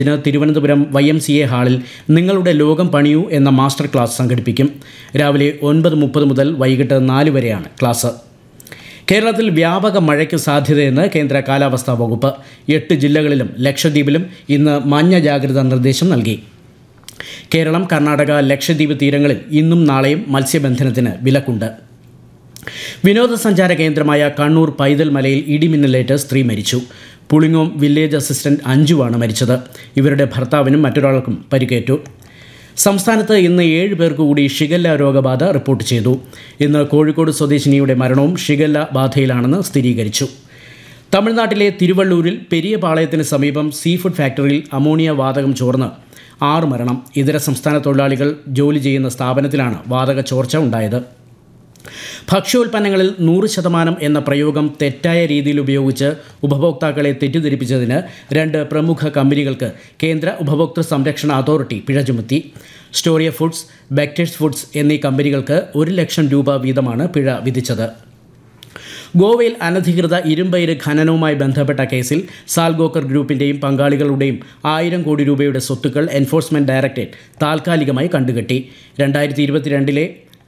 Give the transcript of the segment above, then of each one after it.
ഇതിന് Thiruvananthapuram Y M C A ഹാളിൽ നിങ്ങളുടെ ലോകം പണിയൂ എന്ന മാസ്റ്റർ ക്ലാസ് സംഘടിപ്പിക്കും രാവിലെ ഒൻപത് മുപ്പത് മുതൽ വൈകിട്ട് നാല് വരെയാണ് ക്ലാസ് കേരളത്തിൽ വ്യാപക മഴയ്ക്ക് സാധ്യതയെന്ന് കേന്ദ്ര കാലാവസ്ഥാ വകുപ്പ് എട്ട് ജില്ലകളിലും ലക്ഷദ്വീപിലും ഇന്ന് മഞ്ഞ ജാഗ്രതാ നിർദ്ദേശം നൽകി കേരളം കർണാടക ലക്ഷദ്വീപ് തീരങ്ങളിൽ ഇന്നും നാളെയും മത്സ്യബന്ധനത്തിന് വിലക്കുണ്ട് വിനോദസഞ്ചാര കേന്ദ്രമായ കണ്ണൂർ പൈതൽ മലയിൽ ഇടിമിന്നലേറ്റ് സ്ത്രീ മരിച്ചു പുളിങ്ങോം വില്ലേജ് അസിസ്റ്റന്റ് അഞ്ജുവാണ് മരിച്ചത് ഇവരുടെ ഭർത്താവിനും മറ്റൊരാൾക്കും പരിക്കേറ്റു സംസ്ഥാനത്ത് ഇന്ന് ഏഴ് പേർക്ക് കൂടി ഷിഗല്ല രോഗബാധ റിപ്പോർട്ട് ചെയ്തു ഇന്ന് കോഴിക്കോട് സ്വദേശിനിയുടെ മരണവും ഷിഗല്ല ബാധയിലാണെന്ന് സ്ഥിരീകരിച്ചു തമിഴ്നാട്ടിലെ തിരുവള്ളൂരിൽ പെരിയപാളയത്തിന് സമീപം സീ ഫുഡ് ഫാക്ടറിയിൽ അമോണിയ വാതകം ചോർന്ന് ആറ് മരണം ഇതര സംസ്ഥാന തൊഴിലാളികൾ ജോലി ചെയ്യുന്ന സ്ഥാപനത്തിലാണ് വാതക ചോർച്ച ഉണ്ടായത് ഭക്ഷ്യോൽപ്പന്നങ്ങളിൽ നൂറ് ശതമാനം എന്ന പ്രയോഗം തെറ്റായ രീതിയിൽ ഉപയോഗിച്ച് ഉപഭോക്താക്കളെ തെറ്റിദ്ധരിപ്പിച്ചതിന് രണ്ട് പ്രമുഖ കമ്പനികൾക്ക് കേന്ദ്ര ഉപഭോക്തൃ സംരക്ഷണ അതോറിറ്റി പിഴ ചുമത്തി സ്റ്റോറിയ ഫുഡ്സ് ബെക്ടേഴ്സ് ഫുഡ്സ് എന്നീ കമ്പനികൾക്ക് ഒരു ലക്ഷം രൂപ വീതമാണ് പിഴ വിധിച്ചത് ഗോവയിൽ അനധികൃത ഇരുമ്പയിര് ഖനനവുമായി ബന്ധപ്പെട്ട കേസിൽ സാൽഗോക്കർ ഗ്രൂപ്പിൻ്റെയും പങ്കാളികളുടെയും ആയിരം കോടി രൂപയുടെ സ്വത്തുക്കൾ എൻഫോഴ്സ്മെൻറ്റ് ഡയറക്ടറേറ്റ് താൽക്കാലികമായി കണ്ടുകെട്ടി രണ്ടായിരത്തി ഇരുപത്തിരണ്ടിലെ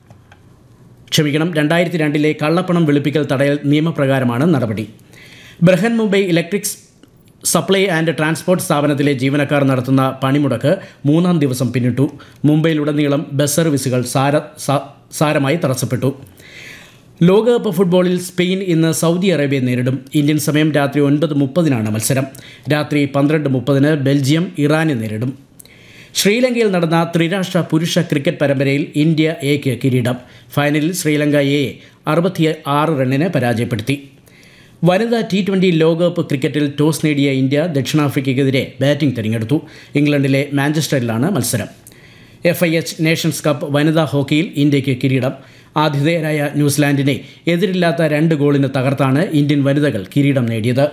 ക്ഷമിക്കണം രണ്ടായിരത്തി രണ്ടിലെ കള്ളപ്പണം വെളുപ്പിക്കൽ തടയൽ നിയമപ്രകാരമാണ് നടപടി Brihan Mumbai electrics supply and transport സ്ഥാപനത്തിലെ ജീവനക്കാർ നടത്തുന്ന പണിമുടക്ക് മൂന്നാം ദിവസം പിന്നിട്ടു മുംബൈയിലുടനീളം ബസ് സർവീസുകൾ സാര സാ- സാരമായി തടസ്സപ്പെട്ടു ലോകകപ്പ് ഫുട്ബോളിൽ സ്പെയിൻ ഇന്ന് സൗദി അറേബ്യയെ നേരിടും ഇന്ത്യൻ സമയം രാത്രി ഒൻപത് മുപ്പതിനാണ് മത്സരം രാത്രി പന്ത്രണ്ട് മുപ്പതിന് ബെൽജിയം ഇറാനെ നേരിടും ശ്രീലങ്കയിൽ നടന്ന ത്രിരാഷ്ട്ര പുരുഷ ക്രിക്കറ്റ് പരമ്പരയിൽ ഇന്ത്യ എക്ക് കിരീടം ഫൈനലിൽ ശ്രീലങ്ക എയെ അറുപത്തി ആറ് റണ്ണിന് പരാജയപ്പെടുത്തി വനിതാ ടി ട്വൻ്റി ലോകകപ്പ് ക്രിക്കറ്റിൽ ടോസ് നേടിയ ഇന്ത്യ ദക്ഷിണാഫ്രിക്കയ്ക്കെതിരെ ബാറ്റിംഗ് തിരഞ്ഞെടുത്തു ഇംഗ്ലണ്ടിലെ മാഞ്ചസ്റ്ററിലാണ് മത്സരം F I H nations cup വനിതാ ഹോക്കിയിൽ ഇന്ത്യയ്ക്ക് കിരീടം ആതിഥേയരായ ന്യൂസിലാൻഡിനെ എതിരില്ലാത്ത രണ്ട് ഗോളിന് തകർത്താണ് ഇന്ത്യൻ വനിതകൾ കിരീടം നേടിയത്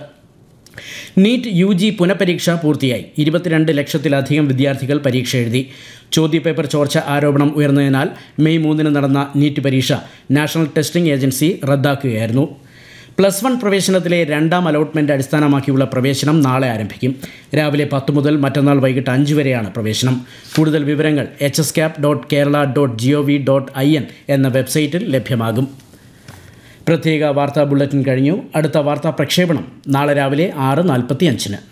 നീറ്റ് യു ജി പുനഃപരീക്ഷ പൂർത്തിയായി ഇരുപത്തിരണ്ട് ലക്ഷത്തിലധികം വിദ്യാർത്ഥികൾ പരീക്ഷ എഴുതി ചോദ്യപേപ്പർ ചോർച്ച ആരോപണം ഉയർന്നതിനാൽ മെയ് മൂന്നിന് നടന്ന നീറ്റ് പരീക്ഷ നാഷണൽ ടെസ്റ്റിംഗ് ഏജൻസി റദ്ദാക്കുകയായിരുന്നു പ്ലസ് വൺ പ്രവേശനത്തിലെ രണ്ടാം അലോട്ട്മെൻറ്റ് അടിസ്ഥാനമാക്കിയുള്ള പ്രവേശനം നാളെ ആരംഭിക്കും രാവിലെ പത്ത് മുതൽ മറ്റന്നാൾ വൈകിട്ട് അഞ്ച് വരെയാണ് പ്രവേശനം കൂടുതൽ വിവരങ്ങൾ H S cap dot Kerala dot G O V dot I N എന്ന വെബ്സൈറ്റിൽ ലഭ്യമാകും പ്രത്യേക വാർത്താ ബുള്ളറ്റിൻ കഴിഞ്ഞു അടുത്ത വാർത്താ പ്രക്ഷേപണം നാളെ രാവിലെ ആറ് നാൽപ്പത്തി അഞ്ചിന്